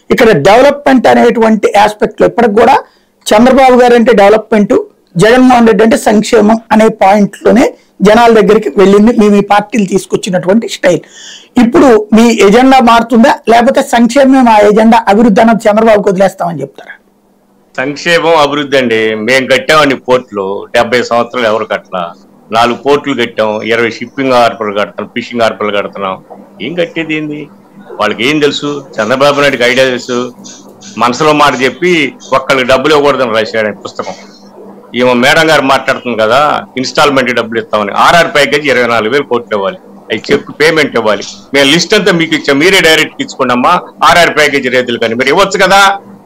ఇక్కడ డెవలప్మెంట్ అనేటువంటి ఆస్పెక్ట్ లో ఇప్పటికి కూడా చంద్రబాబు గారు అంటే డెవలప్మెంట్ జగన్మోహన్ రెడ్డి అంటే సంక్షేమం అనే పాయింట్ లోనే జనాల దగ్గరికి వెళ్ళింది మీ మీ పార్టీలు తీసుకొచ్చినటువంటి స్టైల్ ఇప్పుడు మీ ఎజెండా మారుతుందా లేకపోతే సంక్షేమం ఆ ఎజెండా అభివృద్ధి అన్నది చంద్రబాబుకి వదిలేస్తామని చెప్తారా సంక్షేమం అభివృద్ధి అండి మేము కట్టామండి పోర్టులు డెబ్బై సంవత్సరాలు ఎవరు కట్టలా నాలుగు పోర్టులు కట్టాం ఇరవై షిప్పింగ్ హార్బర్లు కడుతున్నాం ఫిషింగ్ హార్బర్లు కడుతున్నాం ఏం కట్టేది ఏంది వాళ్ళకి ఏం తెలుసు చంద్రబాబు నాయుడుకి ఐడియా తెలుసు మనసులో మాట చెప్పి ఒక్కళ్ళకి డబ్బులు ఇవ్వకూడదని రాశాడు ఆయన పుస్తకం ఈమె మేడం గారు మాట్లాడుతుంది కదా ఇన్స్టాల్మెంట్ డబ్బులు ఇస్తామని ఆర్ఆర్ ప్యాకేజ్ ఇరవై నాలుగు వేలు కోట్లు ఇవ్వాలి అవి చెక్ పేమెంట్ ఇవ్వాలి మేము లిస్ట్ అంతా మీకు ఇచ్చాం మీరే డైరెక్ట్ ఇచ్చుకోండమ్మా ఆర్ఆర్ ప్యాకేజ్ రైతులు కానీ మీరు ఇవ్వచ్చు కదా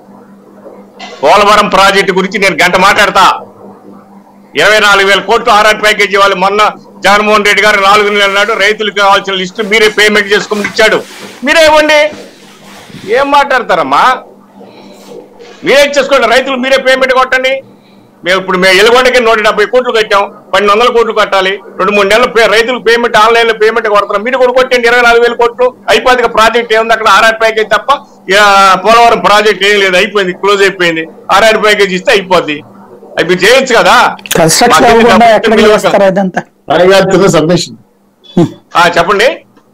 పోలవరం ప్రాజెక్టు గురించి నేను గంట మాట్లాడతా ఇరవై నాలుగు వేల కోట్లు ఆర్ఆర్ ప్యాకేజ్ ఇవ్వాలి మొన్న జగన్మోహన్ రెడ్డి గారు నాలుగు నెలల నాడు రైతులకు కావాల్సిన లిస్టు మీరే పేమెంట్ చేసుకోమని ఇచ్చాడు మీరే ఇవ్వండి ఏం మాట్లాడతారమ్మా మీరే ఇచ్చేసుకోండి రైతులు మీరే పేమెంట్ కొట్టండి మేము ఇప్పుడు మేము ఎలుగొండకి నూట డెబ్బై కోట్లు కట్టాం పన్నెండు వందల కోట్లు కట్టాలి రెండు మూడు నెలలు పే- రైతులకు పేమెంట్ ఆన్లైన్ లో పేమెంట్ కొడతాం మీరు కూడా కొట్టండి ఇరవై నాలుగు వేల కోట్లు అయిపోయింది ప్రాజెక్ట్ ఏముంది అక్కడ ఆర్ఆర్ ప్యాకేజ్ తప్ప ఇక పోలవరం ప్రాజెక్ట్ ఏం లేదు అయిపోయింది క్లోజ్ అయిపోయింది ఆర్ఆర్ ప్యాకేజ్ ఇస్తే అయిపోద్ది అది మీరు చేయొచ్చు కదా కన్స్ట్రక్షన్ మాకేం అవ్వకుండా డబ్బులు ఎక్కడికి ఇవ్వక. చేస్తారా ఇదంతా గారి సబ్మిషన్ ఆ, చెప్పండి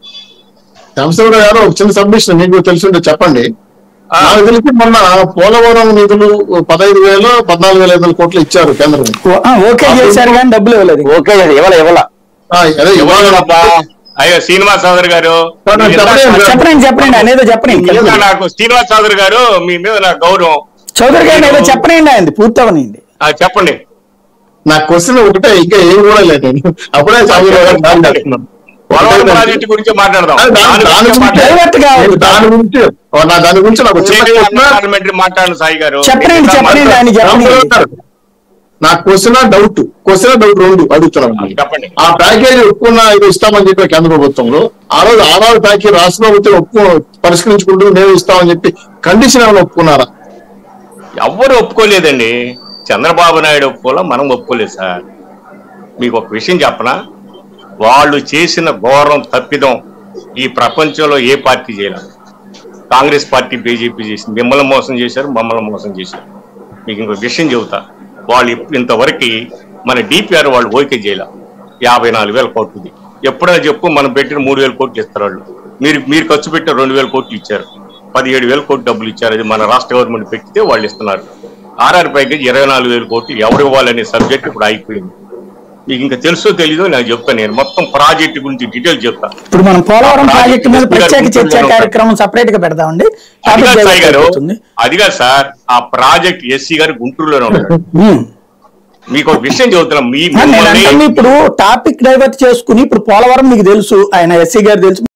రామచంద్ర గారు ఒక చిన్న సబ్మిషన్ మీకు తెలిసింటే చెప్పండి ఆ, నాకు తెలిసి మొన్న పోలవరం నిధులు పదహైదు వేలు పద్నాలుగు వేల ఐదు వందల కోట్లు ఇచ్చారు కేంద్రం ఓ- ఆ, ఓకే చేశారు కానీ డబ్బులు ఇవ్వలేదు ఓకే ఇవ్వాల ఇవ్వాల ఆ, అదే ఇవాళ ఇవ్వాలబ్బా. అయ్యో శ్రీనివాస్ చౌదరి గారు సార్, నాకు మీరు చెప్పండి. ఇందాక- చెప్పండి చెప్పండి అనేది చెప్పండి మీ మీద నాకు శ్రీనివాస్ చౌదరి గారు మీ మీద నాకు గౌరవం చౌదరి గారిని ఏదో చెప్పనండి ఆయన పూర్తి అవనండి ఆ, చెప్పండి నా క్వశ్చన్ ఒకటే ఇంకా ఏం కూడా లేదు నేను అప్పుడే చదువు మాట్లాడుతున్నాను పోలవరం ప్రాజెక్టు గురించి మాట్లాడదాం దాని- దాని దాని గురించి గురించి- మాట్లాడదాం. డైవర్ట్ కావాలి. నేను దాని గురించి ఓ, నా దాని గురించి నాకు చిన్న ఉదయం క్వశ్చన్ పార్లమెంటరీ మాట్లాడండి సాయి గారు చెప్పండి, చెప్పండి. ఆయన చెప్పండి. నా క్వశ్చన్ డౌట్ క్వశ్చన్ డౌట్ రెండు అడుగుతున్నాను చెప్పండి ఆ ప్యాకేజ్ ఒప్పుకున్న ఇది ఇస్తామని చెప్పి కేంద్ర ప్రభుత్వంలో ఆ రోజు ఆరు ప్యాకేజ్ రాష్ట్ర ప్రభుత్వం ఒప్పు పరిష్కరించుకుంటూ మేము ఇస్తామని చెప్పి కండిషన్ ఏమైనా ఒప్పుకున్నారా ఎవ్వరు ఒప్పుకోలేదండి చంద్రబాబు నాయుడు ఒప్పుకోలే మనం ఒప్పుకోలేదు సార్ మీకు ఒక విషయం చెప్పనా వాళ్ళు చేసిన ఘోరం తప్పిదం ఈ ప్రపంచంలో ఏ పార్టీ చేయలేదు కాంగ్రెస్ పార్టీ బీజేపీ చేసింది మిమ్మల్ని మోసం చేశారు మమ్మల్ని మోసం చేశారు మీకు ఇంకొక విషయం చెబుతా వాళ్ళు ఇప్- ఇంతవరకు మన డిపిఆర్ వాళ్ళు ఓకే చేయలే యాభై నాలుగు వేల కోట్లది ఎప్పుడైనా చెప్పు మనం పెట్టిన మూడు వేల కోట్లు ఇస్తారు వాళ్ళు మీరు మీరు ఖర్చు పెట్టిన రెండు వేల కోట్లు ఇచ్చారు పదిహేడు వేల కోట్లు డబ్బులు ఇచ్చారు అది మన రాష్ట్ర గవర్నమెంట్ పెట్టితే వాళ్ళు ఇస్తున్నారు ఆర్ఆర్ ప్యాకేజ్ ఇరవై నాలుగు వేల కోట్లు ఎవరు ఇవ్వాలనే సబ్జెక్ట్ ఇప్పుడు అయిపోయింది మీకు ఇంకా తెలుసో తెలీదో నాకు చెప్తాను నేను మొత్తం ప్రాజెక్ట్ గురించి డీటెయిల్స్ చెప్తా ఇప్పుడు మనం పోలవరం ఆ ప్రాజెక్టు మీద ప్రాజెక్టు ప్రత్యేక చర్చా గురించి కార్యక్రమం సపరేట్ గా పెడదామండి అది టాపిక్ కాదు సాయి డైవర్ట్ గారు అయిపోతుంది. అది కాదు సార్ ఆ ప్రాజెక్ట్ ఎస్సీ గారు గుంటూరులోనే ఉంటాడు ఉమ్. మీకు ఒక విషయం చెబుతున్నాం మీ నేను మిమ్మల్ని అంటే ఇప్పుడు టాపిక్ డైవర్ట్ చేసుకుని ఇప్పుడు పోలవరం మీకు తెలుసు ఆయన ఎస్సీ గారు తెలుసు